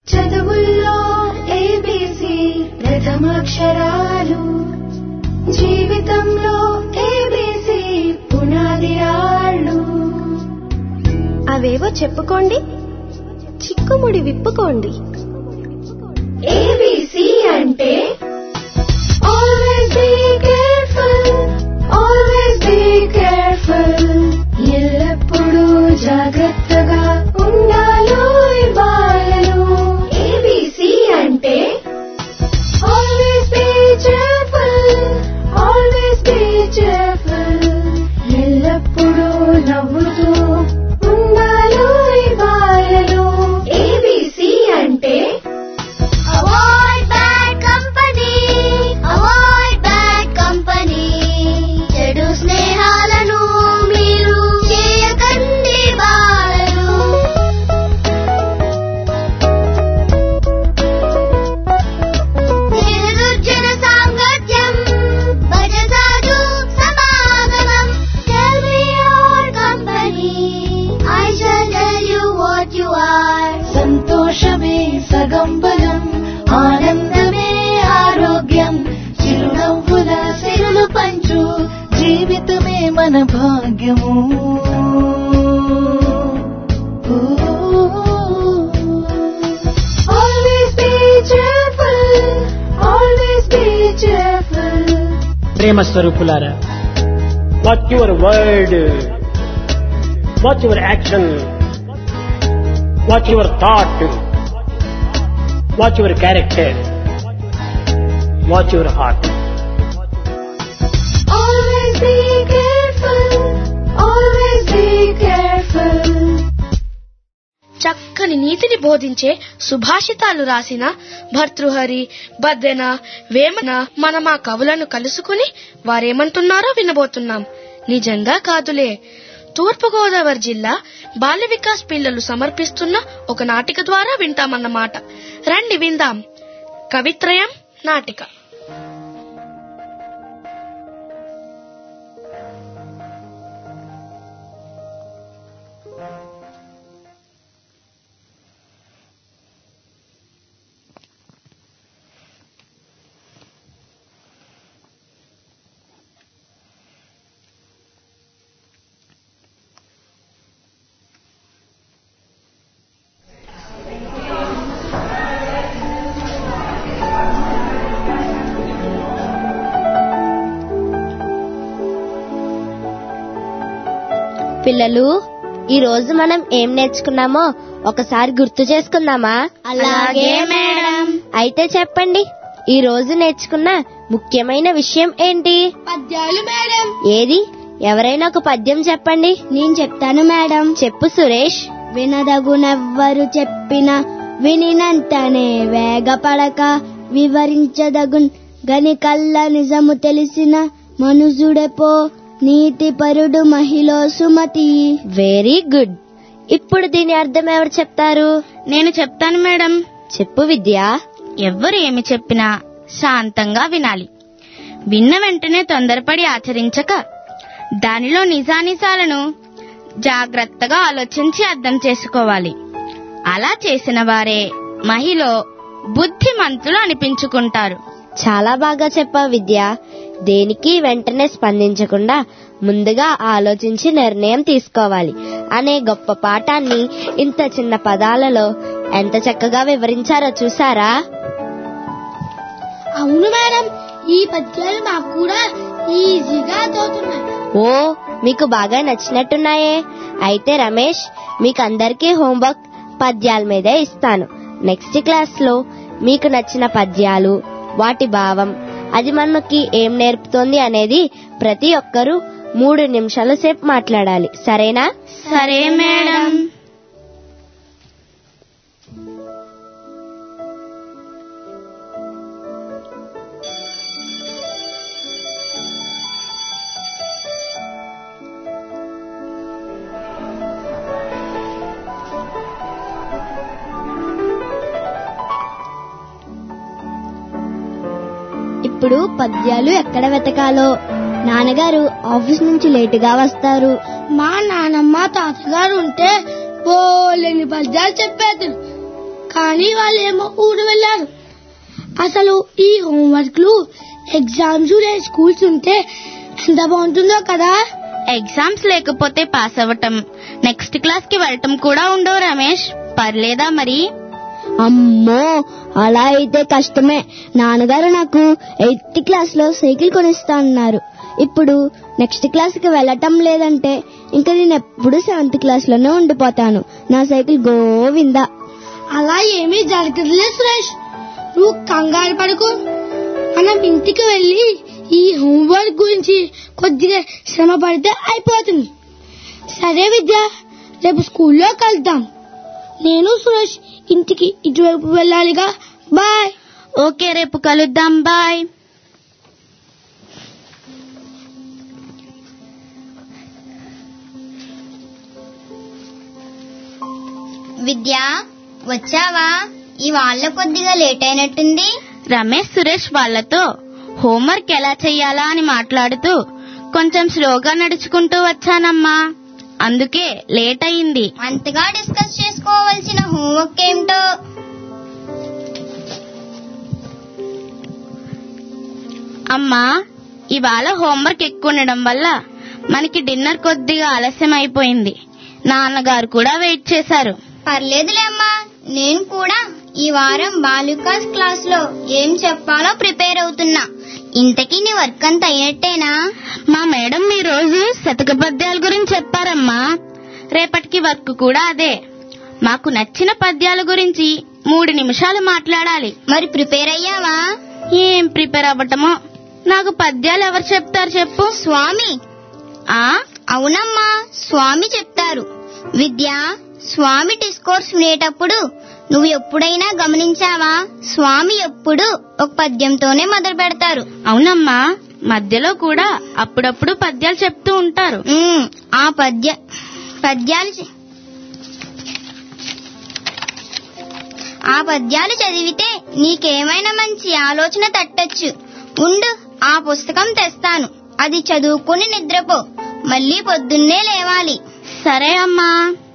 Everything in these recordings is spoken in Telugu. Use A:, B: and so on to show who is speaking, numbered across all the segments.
A: చదువుల్లో ఏబీసీ ప్రథమాక్షరాలు జీవితంలో ఏబీసీ పునాది రాళ్ళు
B: అవేవో చెప్పుకోండి చిక్కుముడి విప్పుకోండి
A: ఏబీసీ అంటే always be careful always be careful ఎల్లప్పుడూ జాగ్రత్తగా ఉండాలో బాలలు ఏబీసీ అంటే always be cheerful always be cheerful ఎల్లప్పుడూ నవ్వుతూ ఉండాలో బాలలు ఏబీసీ అంటే
C: Avoid bad company. Avoid bad company. చెడు స్నేహాలను మీరు చేయకండి బాలలు నిర్దుర్జన సాంగత్యం భజసాధు సమాగమం Tell me your company. I shall tell you what you are.
A: సంతోషమే సగం బలం ఆనందమే ఆరోగ్యం చిరునవ్వుల సిరులు పంచు జీవితమే మన భాగ్యము always be cheerful always be cheerful
D: ప్రేమ స్వరూపులారా what your word what your action what your thought what your character what your heart
A: Always be careful. Always be careful.
E: చక్కని నీతిని బోధించే సుభాషితాలు రాసిన భర్తృహరి బద్దెన వేమన మనం ఆ కవులను కలుసుకుని వారేమంటున్నారో వినబోతున్నాం నిజంగా కాదులే తూర్పుగోదావరి జిల్లా బాల్య వికాస్ పిల్లలు సమర్పిస్తున్న ఒక నాటిక ద్వారా వింటామన్నమాట రండి విందాం కవిత్రయం నాటిక
F: పిల్లలు ఈ రోజు మనం ఏం నేర్చుకున్నామో ఒకసారి గుర్తు చేసుకుందామా
C: అలాగే మేడం
F: అయితే చెప్పండి ఈ రోజు నేర్చుకున్న ముఖ్యమైన విషయం ఏంటి
C: పద్యాలు మేడం
F: ఏది ఎవరైనా ఒక పద్యం చెప్పండి
C: నేను చెప్తాను మేడం
F: చెప్పు సురేష్
C: వినదగునెవ్వరు చెప్పిన వినినంతనే వేగపడక వివరించదగున్ గని కల్ల నిజము తెలిసిన మనుజుడెపో నీతి పరుడు మహిళ సుమతి
F: వెరీ గుడ్ ఇప్పుడు దీని అర్థం ఎవరు చెప్తారు
G: నేను చెప్తాను మేడం
F: చెప్పు విద్య
G: ఎవ్వరు ఏమి చెప్పినా శాంతంగా వినాలి విన్న వెంటనే తొందరపడి ఆచరించక దానిలో నిజానిజాలను జాగ్రత్తగా ఆలోచించి అర్థం చేసుకోవాలి అలా చేసిన వారే మహిళ బుద్ధిమంతులు అనిపించుకుంటారు
F: చాలా బాగా చెప్పావు విద్య దేనికి వెంటనే స్పందించకుండా ముందుగా ఆలోచించి నిర్ణయం తీసుకోవాలి అనే గొప్ప పాఠాన్ని ఇంత చిన్న పదాలలో ఎంత చక్కగా వివరించారో చూసారా
C: అవును మేడం ఈ పద్యాలు మాకు కూడా ఈజీగా అర్థవుతున్నాయి
F: ఓ మీకు బాగా నచ్చినట్టున్నాయే అయితే రమేష్ మీకు అందరికీ హోంవర్క్ పద్యాల మీదే ఇస్తాను నెక్స్ట్ క్లాస్ లో మీకు నచ్చిన పద్యాలు వాటి భావం అది మనకి ఏం నేర్పుతోంది అనేది ప్రతి ఒక్కరూ మూడు నిమిషాల సేపు మాట్లాడాలి సరేనా
G: సరే మేడం
C: ఇప్పుడు పద్యాలు ఎక్కడ వెతకాలో నాన్నగారు ఆఫీస్ నుంచి లేటుగా వస్తారు మా నానమ్మ తాతగారు ఉంటే బోలేని పద్యాలు చెప్పేది
H: కానీ వాళ్ళేమో ఊరు వెళ్ళారు అసలు ఈ హోంవర్క్లు ఎగ్జామ్స్ లేని స్కూల్స్ ఉంటే ఎంత బాగుంటుందో కదా
G: ఎగ్జామ్స్ లేకపోతే పాస్ అవ్వటం నెక్స్ట్ క్లాస్ కి వెళ్ళటం కూడా ఉండవు రమేష్ పర్లేదా మరి
C: అమ్మో అలా అయితే కష్టమే నాన్నగారు నాకు ఎయిత్ క్లాస్ లో సైకిల్ కొనిస్తా అన్నారు ఇప్పుడు నెక్స్ట్ క్లాస్ కి వెళ్ళటం లేదంటే ఇంకా నేను ఎప్పుడు సెవెంత్ క్లాస్ లోనే ఉండిపోతాను నా సైకిల్ గోవిందా
H: అలా ఏమీ జరగదులే సురేష్ నువ్వు కంగారు పడుకో మనం ఇంటికి వెళ్ళి ఈ హోంవర్క్ గురించి కొద్దిగా శ్రమ పడితే అయిపోతుంది సరే విద్య రేపు స్కూల్లో కలుద్దాం నేను సురేష్ ఇంటికి ఇటువైపు వెళ్ళాలిగా బాయ్
G: ఓకే రేపు కలుద్దాం బాయ్
F: విద్య వచ్చావా ఇవాళ కొద్దిగా లేట్ అయినట్టుంది
G: రమేష్ సురేష్ వాళ్ళతో హోంవర్క్ ఎలా చెయ్యాలా అని మాట్లాడుతూ కొంచెం స్లోగా నడుచుకుంటూ వచ్చానమ్మా అందుకే లేట్ అయింది
F: అంతగా డిస్కస్ చేసుకోవాల్సిన హోంవర్క్ ఏమిటో
G: అమ్మా ఇవాళ హోంవర్క్ ఎక్కువ ఉండడం వల్ల మనకి డిన్నర్ కొద్దిగా ఆలస్యం అయిపోయింది నాన్నగారు కూడా వెయిట్ చేశారు
F: పర్లేదులే అమ్మా నేను కూడా ఈ వారం బాలికాస్ క్లాస్ లో ఏం చెప్పాలో ప్రిపేర్ అవుతున్నా ఇంతకీ నీ వర్క్ అంతా అయినట్టేనా
G: మా మేడం ఈ రోజు శతక పద్యాల గురించి చెప్పారమ్మా రేపటికి వర్క్ కూడా అదే మాకు నచ్చిన పద్యాల గురించి మూడు నిమిషాలు మాట్లాడాలి
F: మరి ప్రిపేర్ అయ్యావా
G: ఏం ప్రిపేర్ అవ్వటమో నాకు పద్యాలు ఎవరు చెప్తారు చెప్పు
F: స్వామి
G: ఆ
F: అవునమ్మా స్వామి చెప్తారు విద్య స్వామి డిస్కోర్స్ వినేటప్పుడు నువ్వు ఎప్పుడైనా గమనించావా స్వామి ఎప్పుడు ఒక పద్యంతోనే మొదలు పెడతారు
G: అవునమ్మా మధ్యలో కూడా అప్పుడప్పుడు పద్యాలు చెప్తూ ఉంటారు
F: ఉమ్, ఆ పద్య పద్యాలు చె- ఆ పద్యాలు చదివితే నీకేమైనా మంచి ఆలోచన తట్టచ్చు ఉండు ఆ పుస్తకం తెస్తాను అది చదువుకుని నిద్రపో మళ్ళీ పొద్దున్నే లేవాలి
G: సరే అమ్మా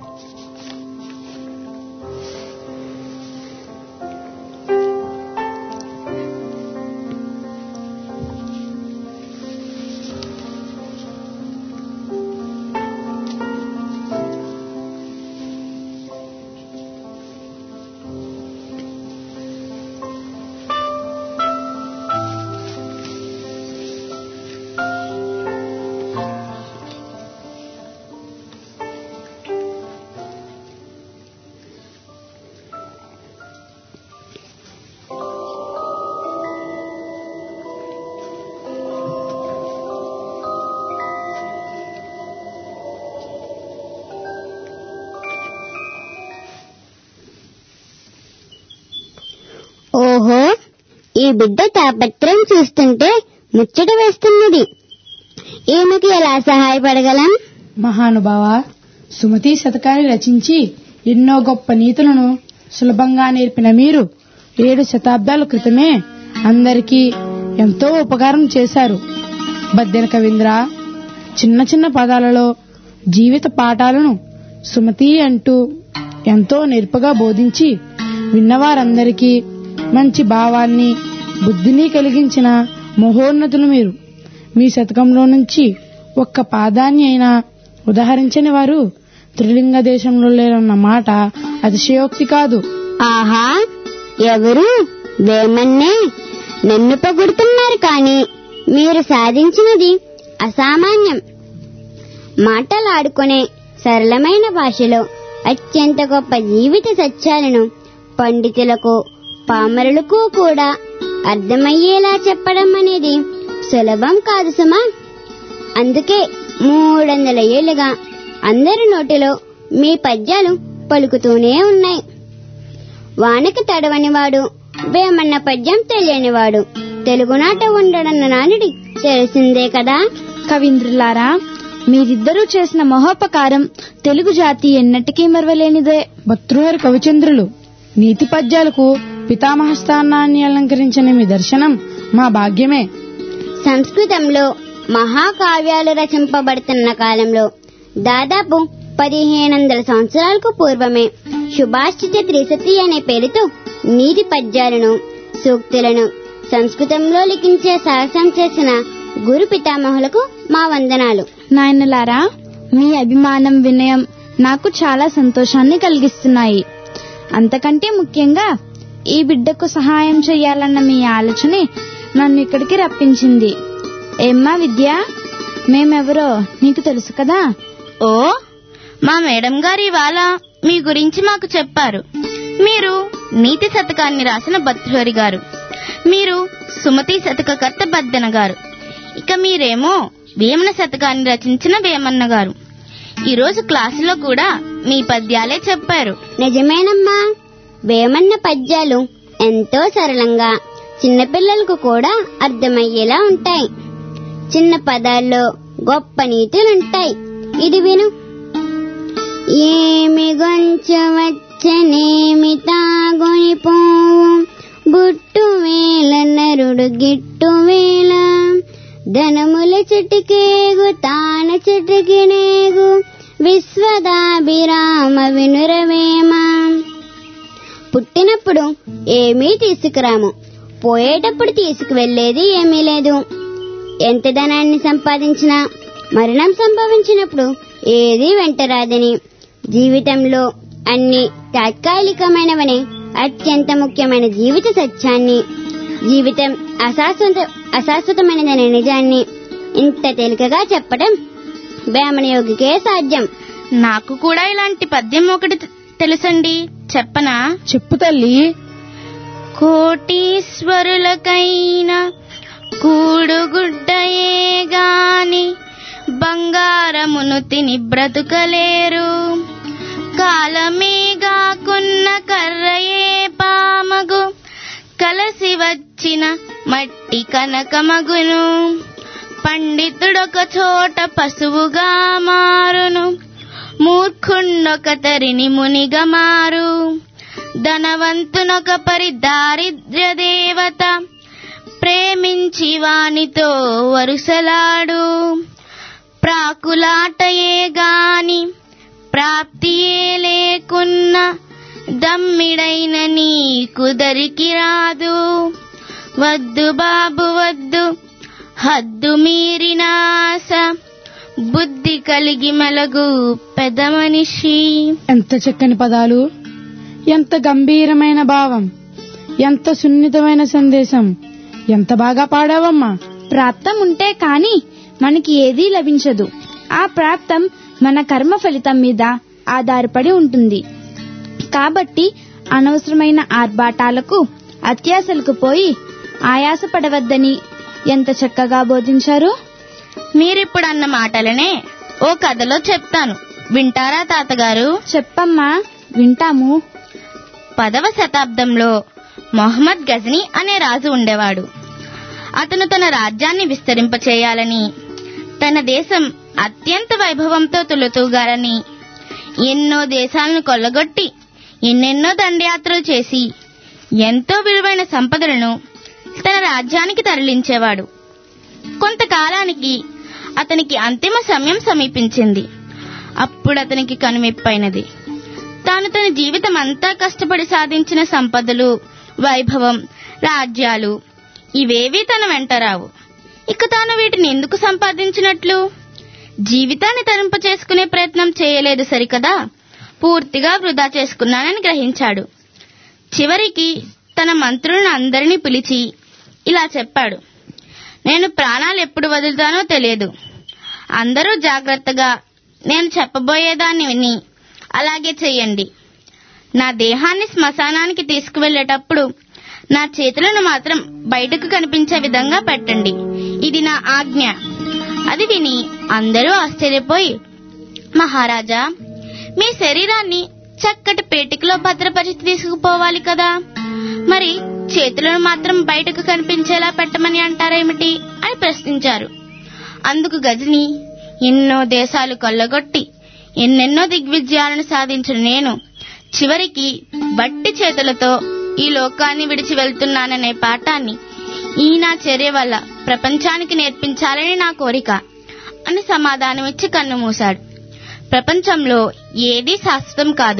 C: ఓహో ఈ బిడ్డ తాపత్రం చూస్తుంటే ముచ్చట వేస్తున్నది ఈమెకి ఎలా సహాయపడగలం
I: మహానుభావ సుమతి శతకాన్ని రచించి ఎన్నో గొప్ప నీతులను సులభంగా నేర్పిన మీరు ఏడు శతాబ్దాల క్రితమే అందరికీ ఎంతో ఉపకారం చేశారు బద్దెన కవీంద్ర చిన్న చిన్న పదాలలో జీవిత పాఠాలను సుమతి అంటూ ఎంతో నేర్పగా బోధించి విన్నవారందరికీ మంచి భావాన్ని బుద్ధిని కలిగించిన మహోన్నతులు మీరు మీ శతకంలో నుంచి ఒక్క పాదాన్ని అయినా ఉదాహరించని వారు త్రిలింగ దేశంలో లేరన్న మాట అతిశయోక్తి కాదు
C: ఆహా ఎవరు వేమన్నే నన్ను పొగుడుతున్నారు కానీ మీరు సాధించినది అసామాన్యం మాటలాడుకునే సరళమైన భాషలో అత్యంత గొప్ప జీవిత సత్యాలను పండితులకు పామరులకు కూడా అర్థమయ్యేలా చెప్పడం అనేది సులభం కాదు సుమా అందుకే మూడొందల ఏళ్లుగా అందరి నోటిలో మీ పద్యాలు పలుకుతూనే ఉన్నాయి వానకి తడవనివాడు వేమన్న పద్యం తెలియనివాడు తెలుగునాట ఉండడన్న నానుడి తెలిసిందే కదా
B: కవీంద్రులారా మీరిద్దరూ చేసిన మహోపకారం తెలుగు జాతి ఎన్నటికీ మరవలేనిదే
I: భర్తృహరి కవిచంద్రులు నీతి పద్యాలకు పితామహ స్థానాన్ని అలంకరించిన మీ దర్శనం మా భాగ్యమే
C: సంస్కృతంలో మహాకావ్యాలు రచింపబడుతున్న కాలంలో దాదాపు పదిహేను వందల సంవత్సరాలకు పూర్వమే శుభాషిత త్రిశతి అనే పేరుతో నీతి పద్యాలను సూక్తులను సంస్కృతంలో లిఖించే సాహసం చేసిన గురు పితామహులకు మా వందనాలు
B: నాయనలారా మీ అభిమానం వినయం నాకు చాలా సంతోషాన్ని కలిగిస్తున్నాయి అంతకంటే ముఖ్యంగా ఈ బిడ్డకు సహాయం చేయాలన్న మీ ఆలోచనే నన్ను ఇక్కడికి రప్పించింది ఏమ్మా విద్య మేమెవరో నీకు తెలుసు కదా
G: ఓ మా మేడం గారు ఇవాళ మీ గురించి మాకు చెప్పారు మీరు నీతి శతకాన్ని రాసిన భర్తృహరి గారు మీరు సుమతి శతకకర్త బద్దెన గారు ఇక మీరేమో వేమన శతకాన్ని రచించిన వేమన్న గారు ఈ రోజు క్లాసులో కూడా మీ పద్యాలే చెప్పారు
C: నిజమేనమ్మా వేమన్న పద్యాలు ఎంతో సరళంగా చిన్నపిల్లలకు కూడా అర్థమయ్యేలా ఉంటాయి చిన్న పదాల్లో గొప్ప నీతులుంటాయి ఇది విను ఏమి గొంచవచ్చనేమి తాగొని పోవు గుట్టు వేల నరుడు గిట్టు వేల ధనముల చెట్టుకేగు తాన చెట్టుకినేగు విశ్వదాభిరామ వినురవేమ పుట్టినప్పుడు ఏమీ తీసుకురాము పోయేటప్పుడు తీసుకువెళ్లేది ఏమీ లేదు ఎంత ధనాన్ని సంపాదించినా మరణం సంభవించినప్పుడు ఏది వెంటరాదని జీవితంలో అన్ని తాత్కాలికమైనవని అత్యంత ముఖ్యమైన జీవిత సత్యాన్ని జీవితం అశాశ్వత అశాశ్వతమైనదనే నిజాన్ని ఇంత తేలికగా చెప్పడం వేమన యోగికే సాధ్యం
G: నాకు కూడా ఇలాంటి పద్యం ఒకటి తె- తెలుసండి చెప్పనా
I: చెప్పు తల్లి
G: కోటీశ్వరులకైన కూడుగుడ్డయే గాని బంగారమును తిని బ్రతుకలేరు కాలమేగాకున్న కర్రయే పామగు కలసి వచ్చిన మట్టి కనకమగును పండితుడొక చోట పశువుగా మారును మూర్ఖుండొక తరిని మునిగా మారు ధనవంతునొక పరి దారిద్ర్య దేవత ప్రేమించి వానితో వరుసలాడు ప్రాకులాటయే గాని ప్రాప్తియే లేకున్న దమ్మిడైన నీకు దరికి రాదు వద్దు బాబు వద్దు హద్దు మీరిన ఆశ బుద్ధి కలిగి మెలగు పెద్ద మనిషి
I: ఎంత చక్కని పదాలు ఎంత గంభీరమైన భావం ఎంత సున్నితమైన సందేశం ఎంత బాగా పాడావమ్మా
B: ప్రాప్తం ఉంటే కాని మనకి ఏదీ లభించదు ఆ ప్రాప్తం మన కర్మ ఫలితం మీద ఆధారపడి ఉంటుంది కాబట్టి అనవసరమైన ఆర్భాటాలకు అత్యాశలకు పోయి ఆయాసపడవద్దని ఎంత చక్కగా బోధించారు
G: మీరిప్పుడు అన్న మాటలనే ఓ కథలో చెప్తాను వింటారా తాతగారు
B: చెప్పమ్మా వింటాము
G: పదవ శతాబ్దంలో మొహమ్మద్ గజనీ అనే రాజు ఉండేవాడు అతను తన రాజ్యాన్ని విస్తరింపచేయాలని తన దేశం అత్యంత వైభవంతో తులతూగాలని ఎన్నో దేశాలను కొల్లగొట్టి ఎన్నెన్నో దండయాత్రలు చేసి ఎంతో విలువైన సంపదలను తన రాజ్యానికి తరలించేవాడు కొంతకాలానికి అతనికి అంతిమ సమయం సమీపించింది అప్పుడు అతనికి కనువిప్పైనది తాను తన జీవితం అంతా కష్టపడి సాధించిన సంపదలు వైభవం రాజ్యాలు ఇవేవీ తన వెంట రావు ఇక తాను వీటిని ఎందుకు సంపాదించినట్లు జీవితాన్ని తరింప చేసుకునే ప్రయత్నం చేయలేదు సరికదా పూర్తిగా వృధా చేసుకున్నానని గ్రహించాడు చివరికి తన మంత్రులను అందరినీ పిలిచి ఇలా చెప్పాడు నేను ప్రాణాలు ఎప్పుడు వదులుతానో తెలియదు అందరూ జాగ్రత్తగా నేను చెప్పబోయేదాన్ని విని అలాగే చెయ్యండి నా దేహాన్ని శ్మశానానికి తీసుకువెళ్ళేటప్పుడు నా చేతులను మాత్రం బయటకు కనిపించే విధంగా పెట్టండి ఇది నా ఆజ్ఞ అది విని అందరూ ఆశ్చర్యపోయి మహారాజా మీ శరీరాన్ని చక్కటి పేటికలో భద్రపరిచి తీసుకుపోవాలి కదా మరి చేతులను మాత్రం బయటకు కనిపించేలా పెట్టమని అంటారేమిటి అని ప్రశ్నించారు అందుకు గజని ఎన్నో దేశాలు కొల్లగొట్టి ఎన్నెన్నో దిగ్విజయాలను సాధించిన నేను చివరికి బట్టి చేతులతో ఈ లోకాన్ని విడిచి వెళ్తున్నాననే పాఠాన్ని ఈ నా చర్య వల్ల ప్రపంచానికి నేర్పించాలని నా కోరిక అని సమాధానమిచ్చి కన్ను మూశాడు ప్రపంచంలో ఏదీ శాశ్వతం కాదు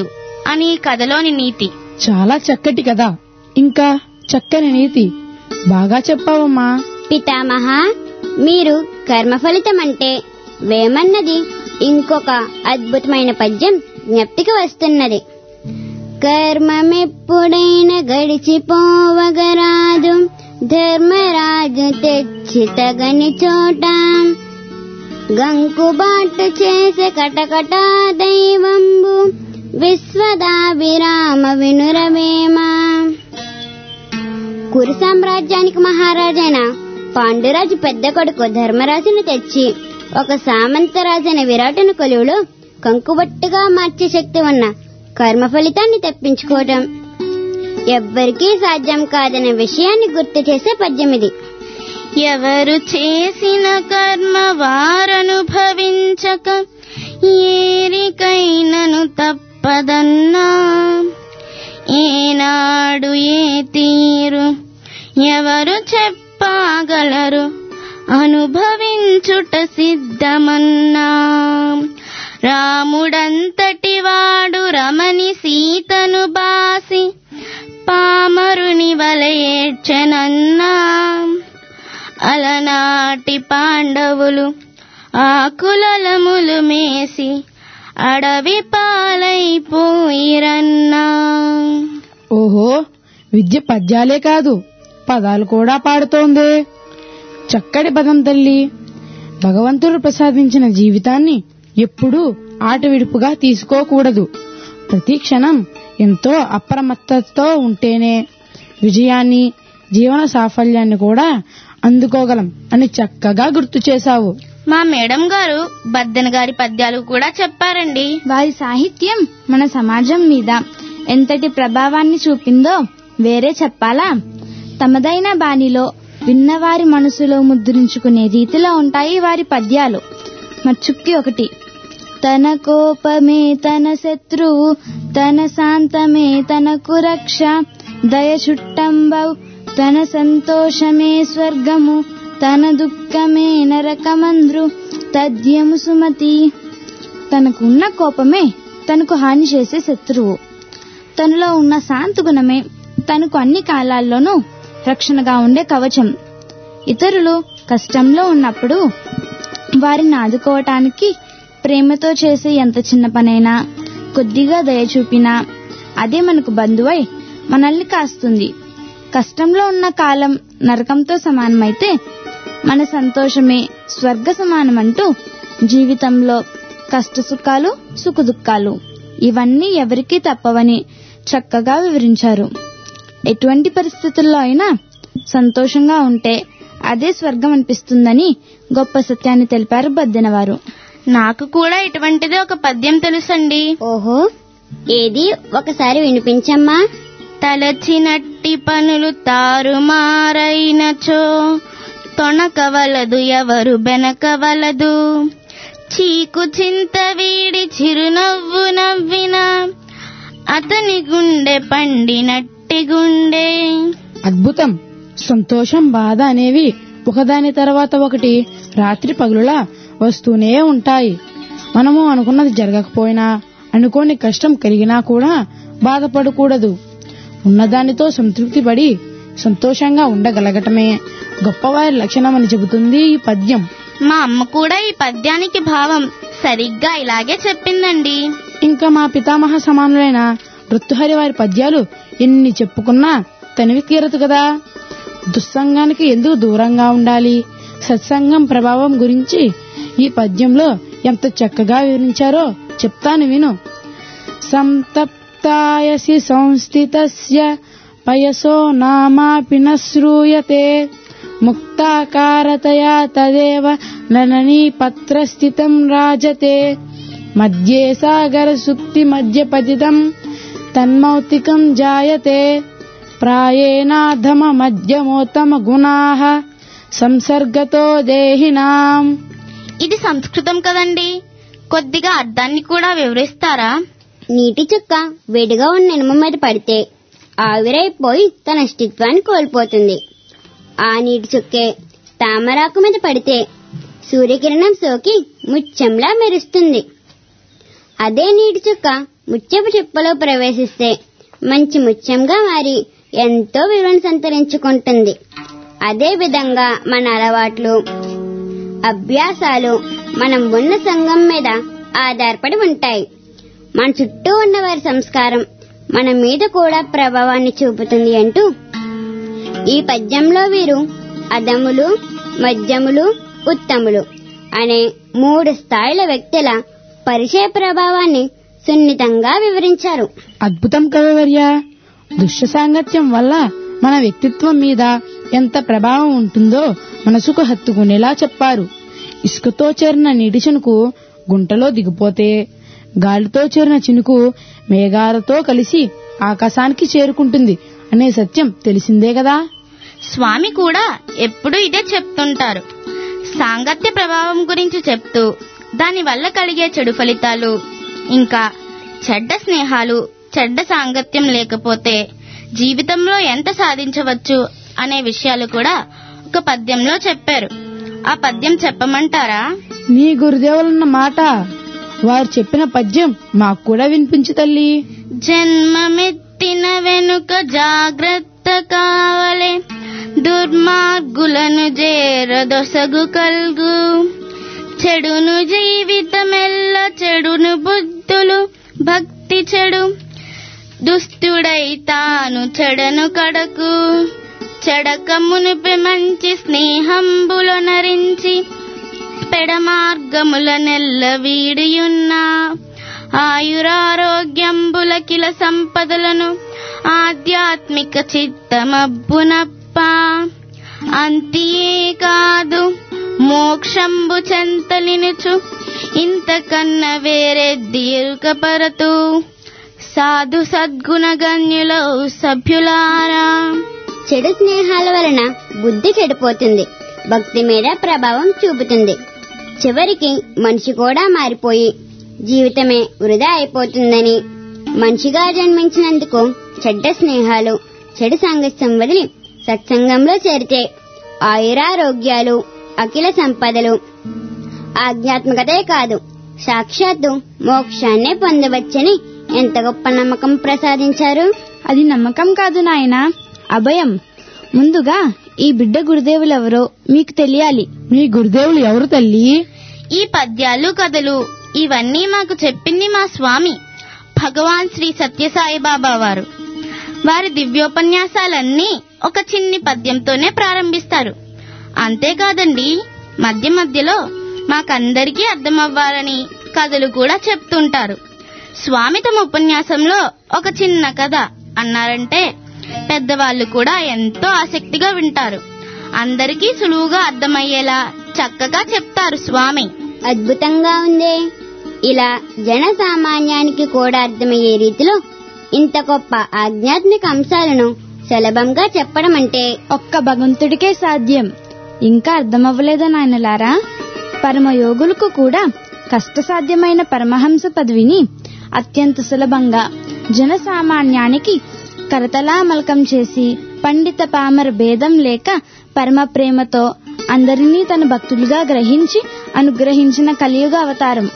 G: అని ఈ కథలోని నీతి
I: చాలా చక్కటి కదా ఇంకా చక్కని నీతి బాగా చెప్పావమ్మా
C: పితామహ మీరు కర్మ ఫలితం అంటే వేమన్నది ఇంకొక అద్భుతమైన పద్యం జ్ఞప్తికి వస్తున్నది కర్మమెప్పుడైన గడిచిపోవగరాదు ధర్మరాజు తెచ్చి తగని చోట గంకుబాటు చేసే కటకట దైవంబు విశ్వదాభిరామ వినురవేమా కురు సామ్రాజ్యానికి మహారాజైన పాండురాజు పెద్ద కొడుకు ధర్మరాజును తెచ్చి ఒక సామంతరాజైన విరాటుని కొలువులో కంకుబట్టుగా మార్చే శక్తి ఉన్న కర్మ ఫలితాన్ని తెప్పించుకోవటం ఎవ్వరికీ సాధ్యం కాదనే విషయాన్ని గుర్తు చేసే పద్యం ఇది
G: ఎవరు చేసిన కర్మ వారనుభవించక ఏరికైనను తప్పదన్నా ఏనాడు ఏ తీరు ఎవరు చెప్పగలరు అనుభవించుట సిద్ధమన్నా రాముడంతటి వాడు రమణి సీతను బాసి పామరుని వలయేడ్చెనన్నా అలనాటి పాండవులు ఆకులలములు మేసి అడవి పాలైపోయిరన్నా
I: ఓహో విద్య పద్యాలే కాదు పదాలు కూడా పాడుతోంది చక్కటి పదం తల్లి భగవంతుడు ప్రసాదించిన జీవితాన్ని ఎప్పుడూ ఆట విడుపుగా తీసుకోకూడదు ప్రతి క్షణం ఎంతో అప్రమత్తతో ఉంటేనే విజయాన్ని జీవన సాఫల్యాన్ని కూడా అందుకోగలం అని చక్కగా గుర్తు చేశావు
G: మా మేడం గారు బద్దెన గారి పద్యాలు కూడా చెప్పారండి
B: వారి సాహిత్యం మన సమాజం మీద ఎంతటి ప్రభావాన్ని చూపిందో వేరే చెప్పాలా తమదైన బాణిలో విన్నవారి మనసులో ముద్రించుకునే రీతిలో ఉంటాయి వారి పద్యాలు మచ్చుక్కి ఒకటి తన కోపమే తన శత్రువు తన శాంతమే తనకు రక్ష దయ చుట్టంబవు తన సంతోషమే స్వర్గము తన దుఃఖమే నరకమంద్రు తథ్యము సుమతి తనకు ఉన్న కోపమే తనకు హాని చేసే శత్రువు తనలో ఉన్న శాంతి గుణమే తనకు అన్ని కాలాల్లోనూ రక్షణగా ఉండే కవచం ఇతరులు కష్టంలో ఉన్నప్పుడు వారిని ఆదుకోవటానికి ప్రేమతో చేసే ఎంత చిన్న పనైనా కొద్దిగా దయ చూపినా అదే మనకు బంధువై మనల్ని కాస్తుంది కష్టంలో ఉన్న కాలం నరకంతో సమానమైతే మన సంతోషమే స్వర్గ సమానమంటూ జీవితంలో కష్ట సుఖాలు సుఖ దుఃఖాలు ఇవన్నీ ఎవరికీ తప్పవని చక్కగా వివరించారు ఎటువంటి పరిస్థితుల్లో అయినా సంతోషంగా ఉంటే అదే స్వర్గం అనిపిస్తుందని గొప్ప సత్యాన్ని తెలిపారు బద్దెనవారు
G: నాకు కూడా ఇటువంటిదే ఒక పద్యం తెలుసండి
C: ఓహో ఏది ఒకసారి వినిపించమ్మా
G: తలచినట్టి పనులు తారుమారైనచో తొణకవలదు ఎవరు బెనకవలదు చీకు చింత వీడి చిరునవ్వు నవ్విన అతని గుండె పండినట్టి గుండె
I: అద్భుతం సంతోషం బాధ అనేవి ఒకదాని తర్వాత ఒకటి రాత్రి పగులులా వస్తూనే ఉంటాయి మనము అనుకున్నది జరగకపోయినా అనుకోని కష్టం కలిగినా కూడా బాధపడకూడదు ఉన్నదానితో సంతృప్తి పడి సంతోషంగా ఉండగలగటమే గొప్పవారి లక్షణమని చెబుతుంది ఈ పద్యం
G: మా అమ్మ కూడా ఈ పద్యానికి భావం సరిగ్గా ఇలాగే చెప్పిందండి
I: ఇంకా మా పితామహ సమానులైన వృత్తుహరి వారి పద్యాలు ఎన్ని చెప్పుకున్నా తనివి తీరదు కదా దుస్సంగానికి ఎందుకు దూరంగా ఉండాలి సత్సంగం ప్రభావం గురించి ఈ పద్యంలో ఎంత చక్కగా వివరించారో చెప్తాను విను సంతప్తాయసి సంస్థితస్య పయసో నామాపి న శ్రూయతే ముక్తాకారతయా తదేవ నననీ పత్రస్థితం రాజతే మధ్యే సాగర సుక్తి మధ్య పతితం తన్మౌతికం జాయతే ప్రాయేనాధమ మధ్యమోత్తమ గుణాః సంసర్గతో దేహినాం
G: ఇది సంస్కృతం కదండి కొద్దిగా అర్థాన్ని కూడా వివరిస్తారా
C: నీటి చుక్క వేడిగా ఉన్న ఇనుము మీద పడితే ఆవిరైపోయి తన అస్తిత్వాన్ని కోల్పోతుంది ఆ నీటి చుక్కే తామరాకు మీద పడితే సూర్యకిరణం సోకి ముత్యంలా మెరుస్తుంది అదే నీటి చుక్క ముత్యపు చిప్పలో ప్రవేశిస్తే మంచి ముత్యంగా మారి ఎంతో విలువను సంతరించుకుంటుంది అదే విధంగా మన అలవాట్లు అభ్యాసాలు మనం ఉన్న సంఘం మీద ఆధారపడి ఉంటాయి మన చుట్టూ ఉన్న వారి సంస్కారం మన మీద కూడా ప్రభావాన్ని చూపుతుంది అంటూ ఈ పద్యంలో వీరు అదములు మధ్యములు ఉత్తములు అనే మూడు స్థాయిల వ్యక్తుల పరిచయ ప్రభావాన్ని సున్నితంగా వివరించారు
I: అద్భుతం కవివర్య దుష్ట సాంగత్యం వల్ల మన వ్యక్తిత్వం మీద ఎంత ప్రభావం ఉంటుందో మనసుకు హత్తుకునేలా చెప్పారు ఇసుకతో చేరిన నీటి చినుకు గుంటలో దిగిపోతే గాలితో చేరిన చినుకు మేఘాలతో కలిసి ఆకాశానికి చేరుకుంటుంది అనే సత్యం తెలిసిందే కదా
G: స్వామి కూడా ఎప్పుడూ ఇదే చెప్తుంటారు సాంగత్య ప్రభావం గురించి చెప్తూ దాని వల్ల కలిగే చెడు ఫలితాలు ఇంకా చెడ్డ స్నేహాలు చెడ్డ సాంగత్యం లేకపోతే జీవితంలో ఎంత సాధించవచ్చు అనే విషయాలు కూడా ఒక పద్యంలో చెప్పారు ఆ పద్యం చెప్పమంటారా
I: నీ గురుదేవులన్న మాట వారు చెప్పిన పద్యం మాకు కూడా వినిపించు తల్లి
G: జన్మమెత్తిన వెనుక జాగ్రత్త కావలే దుర్మార్గులను చేరదొసగు కల్గు చెడును జీవితమెల్ల చెడును బుద్ధులు భక్తి చెడు దుస్తుడై తాను చెడను కడకు చెడక మునిపి మంచి స్నేహంబుల నరించి పెడమార్గముల నెల్ల వీడియున్నా ఆయురారోగ్యంబుల కిల సంపదలను ఆధ్యాత్మిక చిత్తమబ్బునప్ప అంతియే కాదు మోక్షంబు చెంతలినుచు ఇంతకన్న వేరే దీర్ఘపరతు సాధు సద్గుణగణ్యుల సభ్యులారా
C: చెడు స్నేహాల వలన బుద్ధి చెడిపోతుంది భక్తి మీద ప్రభావం చూపుతుంది చివరికి మనిషి కూడా మారిపోయి జీవితమే వృధా అయిపోతుందని మనిషిగా జన్మించినందుకు చెడ్డ స్నేహాలు చెడు సాంగత్యం వదిలి సత్సంగంలో చేరితే ఆయురారోగ్యాలు అఖిల సంపదలు ఆధ్యాత్మికతే కాదు సాక్షాత్తు మోక్షాన్నే పొందవచ్చని ఎంత గొప్ప నమ్మకం ప్రసాదించారు
B: అది నమ్మకం కాదు నాయనా అభయం ముందుగా ఈ బిడ్డ గురుదేవులెవరో మీకు తెలియాలి
I: మీ గురుదేవులు ఎవరు తల్లి
G: ఈ పద్యాలు కథలు ఇవన్నీ మాకు చెప్పింది మా స్వామి భగవాన్ శ్రీ సత్యసాయి బాబా వారు వారి దివ్యోపన్యాసాలన్నీ ఒక చిన్ని పద్యంతోనే ప్రారంభిస్తారు అంతేకాదండి మధ్య మధ్యలో మాకందరికీ అర్థమవ్వాలని కథలు కూడా చెప్తుంటారు స్వామి తమ ఉపన్యాసంలో ఒక చిన్న కథ అన్నారంటే పెద్దవాళ్ళు కూడా ఎంతో ఆసక్తిగా వింటారు అందరికీ సులువుగా అర్థమయ్యేలా చక్కగా చెప్తారు స్వామి
C: అద్భుతంగా ఉందే ఇలా జన సామాన్యానికి కూడా అర్థమయ్యే రీతిలో ఇంత గొప్ప ఆధ్యాత్మిక అంశాలను సులభంగా చెప్పడం అంటే
B: ఒక్క భగవంతుడికే సాధ్యం ఇంకా అర్థమవ్వలేదా నాయనలారా పరమయోగులకు కూడా కష్టసాధ్యమైన పరమహంస పదవిని అత్యంత సులభంగా జనసామాన్యానికి కరతలామలకం చేసి పండిత పామర భేదం లేక పరమ ప్రేమతో అందరినీ తన భక్తులుగా గ్రహించి అనుగ్రహించిన కలియుగ అవతారం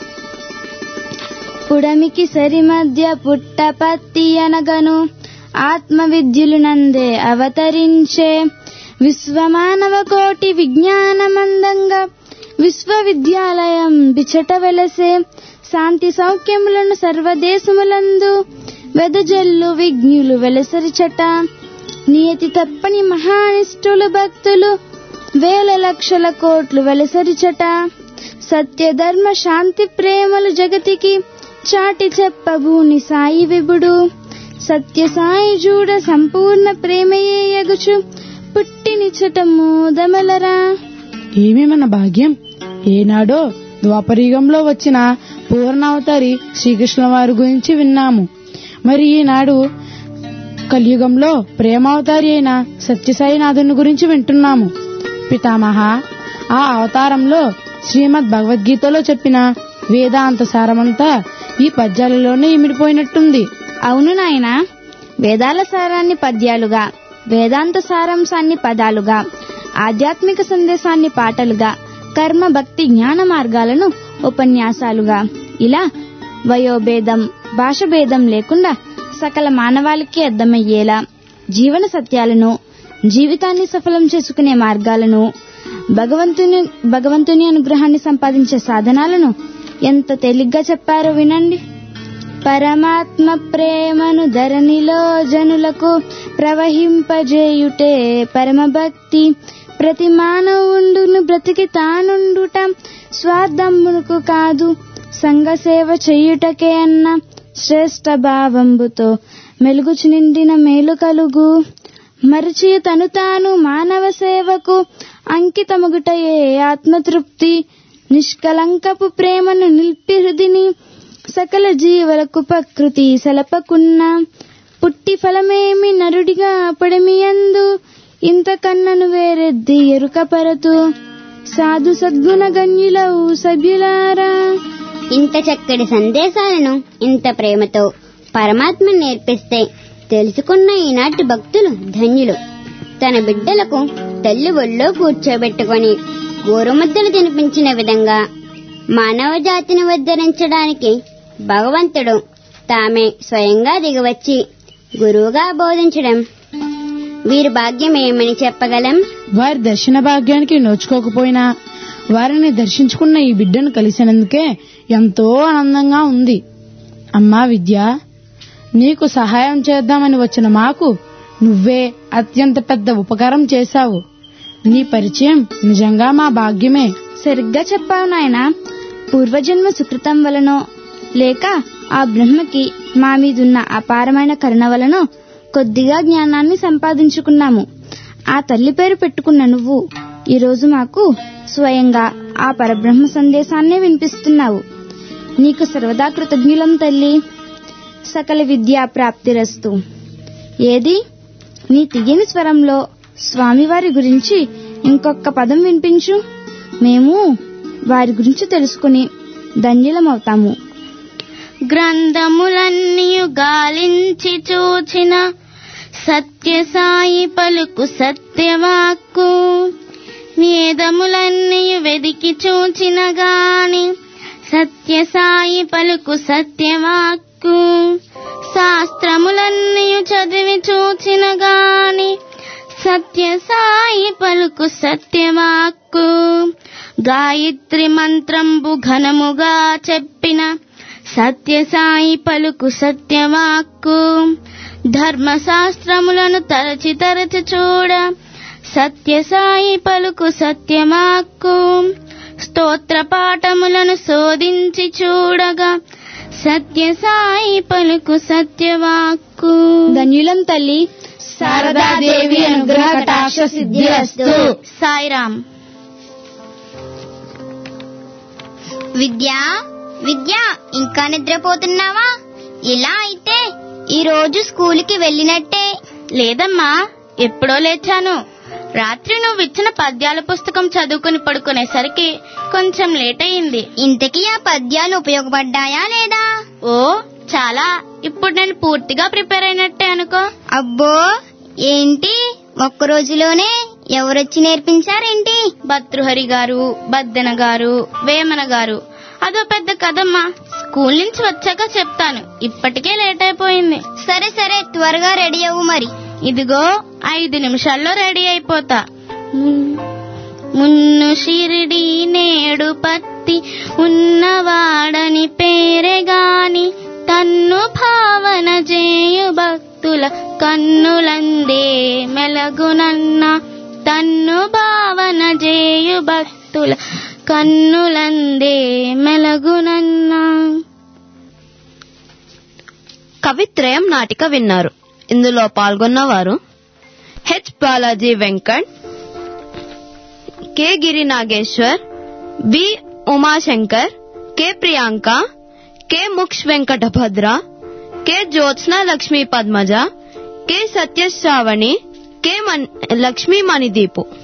B: పుడమికి సరి మధ్య పుట్టపత్తి అనగను ఆత్మ విద్యులు నందే అవతరించే విశ్వమానవ కోటి విజ్ఞానమందంగా విశ్వవిద్యాలయం బిచట వెలసే శాంతి సౌఖ్యములను సర్వదేశములందు వెదజల్లు విజ్ఞులు వెలసరిచట నియతి తప్పని మహానిష్ఠులు భక్తులు వేల లక్షల కోట్లు వెలసరిచట సత్య ధర్మ శాంతి ప్రేమలు జగతికి చాటి చెప్పబూని సాయి విభుడు సత్య సాయి చూడ సంపూర్ణ ప్రేమయే ఎగుచు పుట్టినిచట మోదమలరా
I: ఏమి మన భాగ్యం ఏనాడో ద్వాపరయుగంలో వచ్చిన పూర్ణావతారి శ్రీకృష్ణ వారి గురించి విన్నాము మరి ఈనాడు కలియుగంలో ప్రేమావతారి అయిన సత్యసాయినాథుని గురించి వింటున్నాము పితామహ ఆ అవతారంలో శ్రీమద్ భగవద్గీతలో చెప్పిన వేదాంత సారమంతా ఈ పద్యాలలోనే ఇమిడిపోయినట్టుంది
B: అవును నాయన వేదాల సారాన్ని పద్యాలుగా వేదాంత సారాంశాన్ని పదాలుగా ఆధ్యాత్మిక సందేశాన్ని పాటలుగా కర్మ భక్తి జ్ఞాన మార్గాలను ఉపన్యాసాలుగా ఇలా వయోభేదం భాష భేదం లేకుండా సకల మానవాళికి అర్థమయ్యేలా జీవన సత్యాలను జీవితాన్ని సఫలం చేసుకునే మార్గాలను భగవంతుని భగవంతుని అనుగ్రహాన్ని సంపాదించే సాధనాలను ఎంత తేలిగ్గా చెప్పారో వినండి పరమాత్మ ప్రేమను ధరణిలో జనులకు ప్రవహింపజేయుటే పరమభక్తి ప్రతి మానవుండును బ్రతికి తానుండుట స్వార్థంబునకు కాదు సంఘ సేవ చేయుటకే అన్న శ్రేష్ట భావంబుతో మెలుగుచు నిండిన మేలు కలుగు మరచి తను తాను మానవ సేవకు అంకితమగుటయే ఆత్మతృప్తి నిష్కలంకపు ప్రేమను నిలిపి హృదిని సకల జీవులకు ప్రకృతి సలపకున్న పుట్టి ఫలమేమి నరుడిగా పడమియందు ఇంతకన్నను వేరెద్ది ఎరుకపరతు సాధు సద్గుణ గణ్యులవు సభ్యులారా
C: ఇంత చక్కటి సందేశాలను ఇంత ప్రేమతో పరమాత్మ నేర్పిస్తే తెలుసుకున్న ఈనాటి భక్తులు ధన్యులు తన బిడ్డలకు తల్లి ఒళ్ళో కూర్చోబెట్టుకొని గోరుముద్దలు తినిపించిన విధంగా మానవ జాతిని ఉద్ధరించడానికి భగవంతుడు తామే స్వయంగా దిగివచ్చి గురువుగా బోధించడం వీరి భాగ్యం ఏమని చెప్పగలం
I: వారి దర్శన భాగ్యానికి నోచుకోకపోయినా వారిని దర్శించుకున్న ఈ బిడ్డను కలిసినందుకే ఎంతో ఆనందంగా ఉంది అమ్మా విద్య నీకు సహాయం చేద్దామని వచ్చిన మాకు నువ్వే అత్యంత పెద్ద ఉపకారం చేశావు నీ పరిచయం నిజంగా మా భాగ్యమే
B: సరిగ్గా చెప్పావు నాయనా పూర్వజన్మ సుకృతం వలనో లేక ఆ బ్రహ్మకి మా మీదున్న అపారమైన కరుణ వలనో కొద్దిగా జ్ఞానాన్ని సంపాదించుకున్నాము ఆ తల్లి పేరు పెట్టుకున్న నువ్వు ఈరోజు మాకు స్వయంగా ఆ పరబ్రహ్మ సందేశాన్నే వినిపిస్తున్నావు నీకు సర్వదా కృతజ్ఞులం తల్లి సకల విద్యా ప్రాప్తిరస్తు ఏది నీ తియ్యని స్వరంలో స్వామివారి గురించి ఇంకొక పదం వినిపించు మేము వారి గురించి తెలుసుకుని ధన్యులమవుతాము
G: గ్రంథములన్నీయు గాలించి చూచిన సత్యసాయి పలుకు సత్యవాక్కు వేదములన్నీయు వెదికి చూచిన గాని సత్యసాయి పలుకు సత్యవాక్కు శాస్త్రములన్నీయు చదివి చూచిన గాని సత్యసాయి పలుకు సత్యవాక్కు గాయత్రి మంత్రంబు ఘనముగా చెప్పిన సత్యసాయి పలుకు సత్యవాక్కు ధర్మశాస్త్రములను తరచి తరచి చూడ సత్యసాయి పలుకు సత్యవాక్కు స్తోత్ర పాఠములను శోధించి చూడగా సత్యసాయి పలుకు సత్యవాక్కు
B: ధన్యులం తల్లి శారదాదేవి అనుగ్రహ కటాక్ష సిద్ధిరస్తు
G: సాయిరామ్
C: విద్య విద్య ఇంకా నిద్రపోతున్నావా ఇలా అయితే ఈ రోజు స్కూల్కి వెళ్ళినట్టే
G: లేదమ్మా ఎప్పుడో లేచాను రాత్రి నువ్వు ఇచ్చిన పద్యాల పుస్తకం చదువుకుని పడుకునేసరికి కొంచెం లేట్ అయింది
C: ఇంతకీ ఆ పద్యాలు ఉపయోగపడ్డాయా లేదా
G: ఓ చాలా ఇప్పుడు నేను పూర్తిగా ప్రిపేర్ అయినట్టే అనుకో
C: అబ్బో ఏంటి ఒక్క రోజులోనే ఎవరొచ్చి నేర్పించారేంటి
G: భర్తృహరి గారు బద్దెన గారు వేమన గారు అదో పెద్ద కదమ్మా స్కూల్ నుంచి వచ్చాక చెప్తాను ఇప్పటికే లేట్ అయిపోయింది
C: సరే సరే త్వరగా రెడీ అవ్వు మరి
G: ఇదిగో ఐదు నిమిషాల్లో రెడీ అయిపోతా మున్ను షిరిడి నేడు పత్తి ఉన్నవాడని పేరే గాని తన్ను భావన చేయు భక్తుల కన్నులందే మెలగునన్న తన్ను భావన చేయు భక్తుల కన్నులందే మెలగునన్నా
F: కవిత్రయం నాటిక విన్నారు ఇందులో పాల్గొన్నవారు H Balaji Venkat K Giri Nageshwar B Umashankar K Priyanka K ముక్ష్ Venkatabhadra K Jyotsna Lakshmi Padmaja K Satyasravani K మన్- లక్ష్మీ మణిదీపు